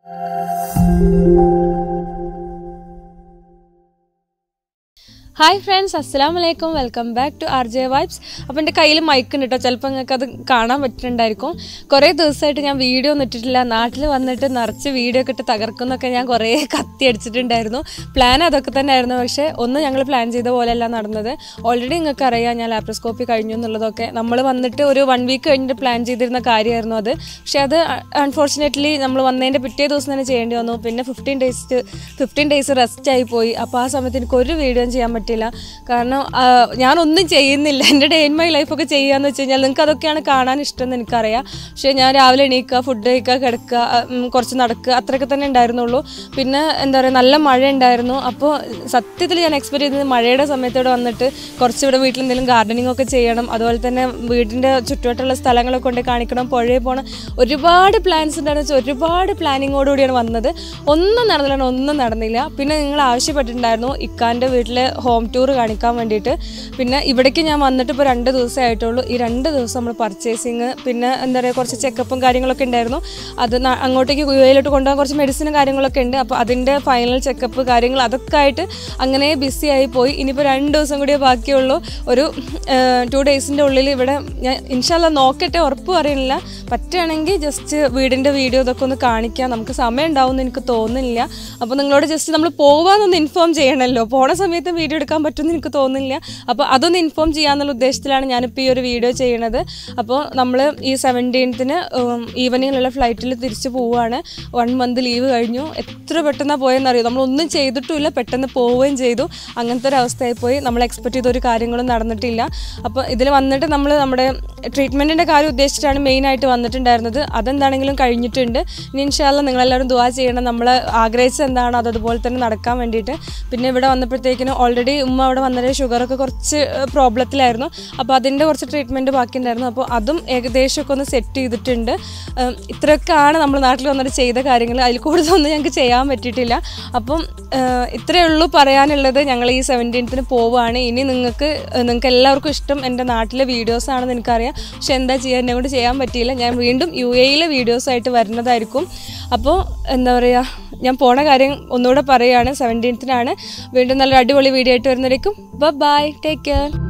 hi friends അസ്സാം വലൈക്കും welcome back to R J vibes അപ്പോൾ എൻ്റെ കയ്യിൽ മൈക്ക് ഉണ്ട് കേട്ടോ ചിലപ്പോൾ നിങ്ങൾക്ക് അത് കാണാൻ പറ്റുന്നുണ്ടായിരിക്കും കുറേ ദിവസമായിട്ട് ഞാൻ വീഡിയോ ഒന്നും ഇട്ടിട്ടില്ല നാട്ടിൽ വന്നിട്ട് നിറച്ച് വീഡിയോ ഒക്കെ ഇട്ട് തകർക്കുന്നൊക്കെ ഞാൻ കുറേ കത്തി അടിച്ചിട്ടുണ്ടായിരുന്നു പ്ലാൻ അതൊക്കെ തന്നെ ആയിരുന്നു പക്ഷേ ഒന്നും ഞങ്ങൾ പ്ലാൻ ചെയ്ത പോലെയല്ല നടന്നത് ഓൾറെഡി നിങ്ങൾക്ക് അറിയാം ഞാൻ ലാപ്രോസ്കോപ്പി കഴിഞ്ഞു എന്നുള്ളതൊക്കെ നമ്മൾ വന്നിട്ട് ഒരു വൺ വീക്ക് കഴിഞ്ഞിട്ട് പ്ലാൻ ചെയ്തിരുന്ന കാര്യമായിരുന്നു അത് പക്ഷേ അത് അൺഫോർച്ചുനേറ്റ്ലി നമ്മൾ വന്നതിൻ്റെ പിറ്റേ ദിവസം തന്നെ ചെയ്യേണ്ടി വന്നു പിന്നെ fifteen days fifteen days rest ആയി പോയി അപ്പോൾ ആ സമയത്ത് എനിക്ക് ഒരു വീഡിയോ ചെയ്യാൻ പറ്റില്ല കാരണം ആ, ഞാനൊന്നും ചെയ്യുന്നില്ല എൻ്റെ ഡേ ഇൻ മൈ ലൈഫൊക്കെ ചെയ്യാന്ന് വെച്ച് കഴിഞ്ഞാൽ നിങ്ങൾക്ക് അതൊക്കെയാണ് കാണാൻ ഇഷ്ടം എന്ന് എനിക്കറിയാം പക്ഷേ ഞാൻ രാവിലെ എണീക്കുക ഫുഡ് കഴിക്കുക കിടക്കുക ഉം, കുറച്ച് നടക്കുക അത്രയൊക്കെ തന്നെ ഉണ്ടായിരുന്നുള്ളൂ പിന്നെ എന്താ പറയുക നല്ല മഴ ഉണ്ടായിരുന്നു അപ്പോൾ സത്യത്തിൽ ഞാൻ എക്സ്പെക്ട് ചെയ്തത് മഴയുടെ സമയത്ത് ഇവിടെ വന്നിട്ട് കുറച്ച് ഇവിടെ വീട്ടിൽ എന്തെങ്കിലും ഗാർഡനിങ് ഒക്കെ ചെയ്യണം അതുപോലെ തന്നെ വീടിൻ്റെ ചുറ്റുവട്ടമുള്ള സ്ഥലങ്ങളൊക്കെ കൊണ്ട് കാണിക്കണം പുഴയിൽ പോകണം ഒരുപാട് പ്ലാൻസ് ഉണ്ടായിരുന്നു വെച്ചാൽ ഒരുപാട് പ്ലാനിങ്ങോടുകൂടിയാണ് വന്നത് ഒന്നും നടന്നില്ല ഒന്നും നടന്നില്ല പിന്നെ നിങ്ങൾ ആവശ്യപ്പെട്ടിട്ടുണ്ടായിരുന്നു ഇക്കാൻ്റെ വീട്ടിലെ ഹോം ടൂർ കാണിക്കാൻ വേണ്ടിയിട്ട് പിന്നെ ഇവിടേക്ക് ഞാൻ വന്നിട്ട് ഇപ്പോൾ രണ്ട് ദിവസമേ ആയിട്ടുള്ളൂ ഈ രണ്ട് ദിവസം നമ്മൾ പർച്ചേസിങ് പിന്നെ എന്താ പറയുക കുറച്ച് ചെക്കപ്പും കാര്യങ്ങളൊക്കെ ഉണ്ടായിരുന്നു അത് ന- അങ്ങോട്ടേക്ക് യു എയിലോട്ട് കൊണ്ടുപോകാൻ കുറച്ച് മെഡിസിനും കാര്യങ്ങളൊക്കെ ഉണ്ട് അപ്പോൾ അതിൻ്റെ ഫൈനൽ ചെക്കപ്പ് കാര്യങ്ങൾ അതൊക്കെ ആയിട്ട് അങ്ങനെ ബിസി ആയി പോയി ഇനിയിപ്പോൾ രണ്ട് ദിവസം കൂടിയേ ബാക്കിയുള്ളൂ ഒരു ടു ഡേയ്സിൻ്റെ ഉള്ളിൽ ഇവിടെ ഞാൻ ഇൻഷാല്ല നോക്കട്ടെ ഉറപ്പ് പറയുന്നില്ല പറ്റുകയാണെങ്കിൽ ജസ്റ്റ് വീടിൻ്റെ വീഡിയോ ഇതൊക്കെ ഒന്ന് കാണിക്കാം നമുക്ക് സമയം ഉണ്ടാവും എനിക്ക് തോന്നുന്നില്ല അപ്പോൾ നിങ്ങളോട് ജസ്റ്റ് നമ്മൾ പോകാമെന്നൊന്ന് ഇൻഫോം ചെയ്യണമല്ലോ പോണ സമയത്ത് വീഡിയോ എടുക്കാൻ പറ്റുമെന്ന് എനിക്ക് തോന്നുന്നില്ല അപ്പോൾ അതൊന്ന് ഇൻഫോം ചെയ്യാന്നുള്ള ഉദ്ദേശത്തിലാണ് ഞാനിപ്പോൾ ഈ ഒരു വീഡിയോ ചെയ്യണത് അപ്പോൾ നമ്മൾ ഈ സെവൻറ്റീൻത്തിന് ഈവനിങ്ങിലുള്ള ഫ്ലൈറ്റിൽ തിരിച്ചു പോവുകയാണ് വൺ മന്ത് ലീവ് കഴിഞ്ഞു എത്ര പെട്ടെന്നാണ് പോയെന്നറിയോ നമ്മളൊന്നും ചെയ്തിട്ടുമില്ല പെട്ടെന്ന് പോവുകയും ചെയ്തു അങ്ങനത്തെ ഒരു അവസ്ഥയായി പോയി നമ്മൾ എക്സ്പെക്ട് ചെയ്ത ഒരു കാര്യങ്ങളും നടന്നിട്ടില്ല അപ്പോൾ ഇതിൽ വന്നിട്ട് നമ്മൾ നമ്മുടെ ട്രീറ്റ്മെൻറ്റിൻ്റെ കാര്യം ഉദ്ദേശിച്ചിട്ടാണ് മെയിനായിട്ട് വന്നിട്ടുണ്ടായിരുന്നത് അതെന്താണെങ്കിലും കഴിഞ്ഞിട്ടുണ്ട് ഇനി ഇൻഷാല്ല നിങ്ങളെല്ലാവരും ദുവാ ചെയ്യണം നമ്മൾ ആഗ്രഹിച്ചത് എന്താണോ അത് അതുപോലെ തന്നെ നടക്കാൻ വേണ്ടിയിട്ട് പിന്നെ ഇവിടെ വന്നപ്പോഴത്തേക്കിനും ഓൾറെഡി ഉമ്മ അവിടെ വന്നത് ഷുഗറൊക്കെ കുറച്ച് പ്രോബ്ലത്തിലായിരുന്നു അപ്പോൾ അതിൻ്റെ കുറച്ച് ട്രീറ്റ്മെൻറ്റ് ബാക്കിയുണ്ടായിരുന്നു അപ്പോൾ അതും ഏകദേശമൊക്കെ ഒന്ന് സെറ്റ് ചെയ്തിട്ടുണ്ട് ഉം, ഇത്രയൊക്കെയാണ് നമ്മൾ നാട്ടിൽ വന്നിട്ട് ചെയ്ത കാര്യങ്ങൾ അതിൽ കൂടുതലൊന്നും ഞങ്ങൾക്ക് ചെയ്യാൻ പറ്റിയിട്ടില്ല അപ്പം ഏഹ്, ഇത്രയേ ഉള്ളൂ പറയാനുള്ളത് ഞങ്ങൾ ഈ സെവൻറ്റീൻത്തിന് പോവുകയാണ് ഇനി നിങ്ങൾക്ക് നിങ്ങൾക്ക് എല്ലാവർക്കും ഇഷ്ടം എൻ്റെ നാട്ടിലെ വീഡിയോസ് ആണെന്ന് എനിക്കറിയാം പക്ഷെ എന്താ ചെയ്യുക എന്നെ കൊണ്ട് ചെയ്യാൻ പറ്റിയില്ല ഞാൻ വീണ്ടും യു എയിലെ വീഡിയോസായിട്ട് വരുന്നതായിരിക്കും അപ്പോൾ എന്താ പറയുക ഞാൻ പോണ കാര്യം ഒന്നുകൂടെ പറയുകയാണ് സെവൻറ്റീൻത്തിനാണ് വീണ്ടും നല്ലൊരു അടിപൊളി വീഡിയോ ആയിട്ട് വരുന്നതായിരിക്കും ബൈ ടേക്ക് കെയർ